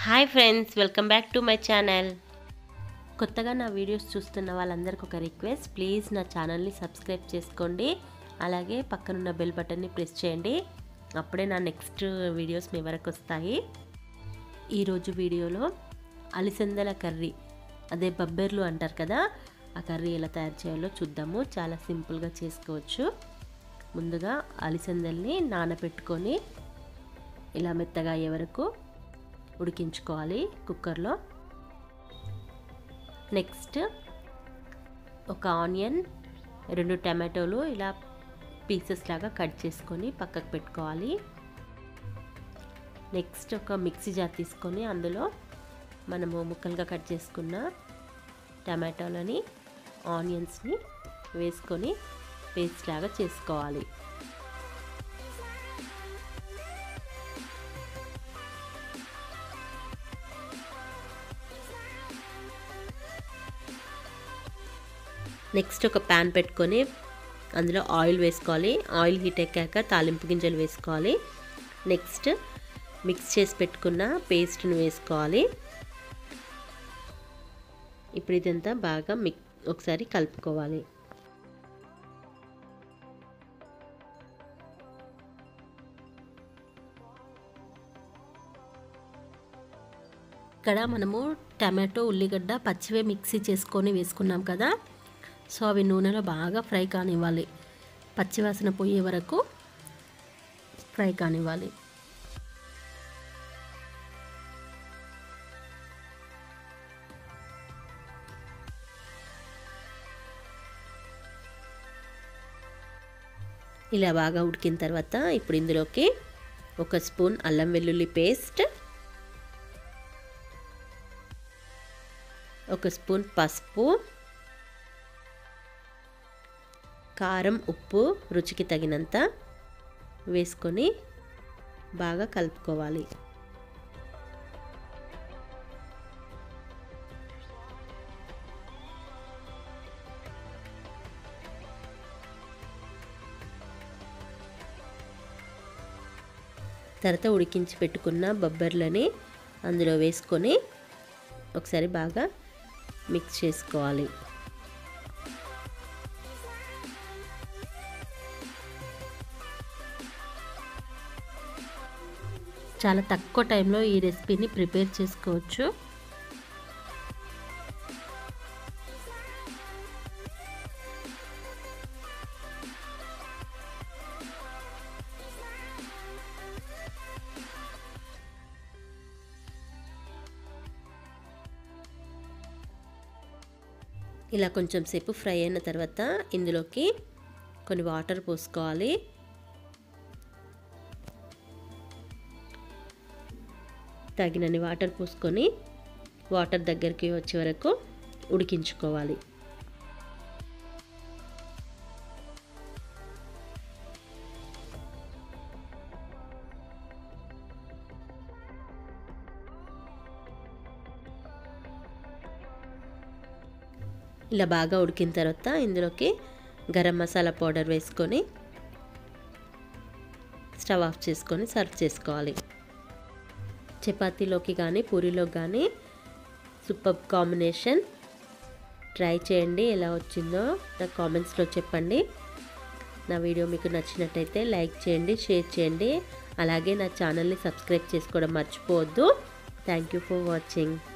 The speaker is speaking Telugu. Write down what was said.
hi friends welcome back to my channel కొత్తగా నా వీడియోస్ చూస్తున్న వాళ్ళందరికీ ఒక రిక్వెస్ట్ ప్లీజ్ నా ఛానల్ని సబ్స్క్రైబ్ చేసుకోండి అలాగే పక్కనున్న బెల్ బటన్ని ప్రెస్ చేయండి అప్పుడే నా నెక్స్ట్ వీడియోస్ మీ వరకు వస్తాయి ఈరోజు వీడియోలో అలిసందల కర్రీ అదే బబ్బెర్లు అంటారు కదా ఆ కర్రీ ఎలా తయారు చేయాలో చూద్దాము చాలా సింపుల్గా చేసుకోవచ్చు ముందుగా అలిసందల్ని నానబెట్టుకొని ఇలా మెత్తగా అయ్యే వరకు ఉడికించుకోవాలి కుక్కర్లో నెక్స్ట్ ఒక ఆనియన్ రెండు టమాటోలు ఇలా పీసెస్ లాగా కట్ చేసుకొని పక్కకు పెట్టుకోవాలి నెక్స్ట్ ఒక మిక్సీ జార్ తీసుకొని అందులో మనము ముక్కలుగా కట్ చేసుకున్న టమాటోలని ఆనియన్స్ని వేసుకొని పేస్ట్ లాగా చేసుకోవాలి నెక్స్ట్ ఒక ప్యాన్ పెట్టుకొని అందులో ఆయిల్ వేసుకోవాలి ఆయిల్ హీట్ ఎక్కాక తాలింపు గింజలు వేసుకోవాలి నెక్స్ట్ మిక్స్ చేసి పెట్టుకున్న పేస్ట్ని వేసుకోవాలి ఇప్పుడు ఇదంతా బాగా మిక్ ఒకసారి కలుపుకోవాలి ఇక్కడ మనము టమాటో ఉల్లిగడ్డ పచ్చివే మిక్సీ చేసుకొని వేసుకున్నాం కదా సో అవి నూనెలో బాగా ఫ్రై కానివ్వాలి పచ్చివాసన పోయే వరకు ఫ్రై కానివ్వాలి ఇలా బాగా ఉడికిన తర్వాత ఇప్పుడు ఇందులోకి ఒక స్పూన్ అల్లం వెల్లుల్లి పేస్ట్ ఒక స్పూన్ పసుపు కారం ఉప్పు రుచికి తగినంత వేసుకొని బాగా కలుపుకోవాలి తర్వాత ఉడికించి పెట్టుకున్న బొబ్బర్లని అందులో వేసుకొని ఒకసారి బాగా మిక్స్ చేసుకోవాలి చాలా తక్కువ టైంలో ఈ రెసిపీని ప్రిపేర్ చేసుకోవచ్చు ఇలా కొంచెం సేపు ఫ్రై అయిన తర్వాత ఇందులోకి కొన్ని వాటర్ పోసుకోవాలి తగినన్ని వాటర్ పోసుకొని వాటర్ దగ్గరికి వచ్చే వరకు ఉడికించుకోవాలి ఇలా బాగా ఉడికిన తర్వాత ఇందులోకి గరం మసాలా పౌడర్ వేసుకొని స్టవ్ ఆఫ్ చేసుకొని సర్వ్ చేసుకోవాలి చపాతీలోకి కానీ పూరీలోకి కానీ సూపర్ కాంబినేషన్ ట్రై చేయండి ఎలా వచ్చిందో నా కామెంట్స్లో చెప్పండి నా వీడియో మీకు నచ్చినట్టయితే లైక్ చేయండి షేర్ చేయండి అలాగే నా ఛానల్ని సబ్స్క్రైబ్ చేసుకోవడం మర్చిపోవద్దు థ్యాంక్ యూ ఫర్ వాచింగ్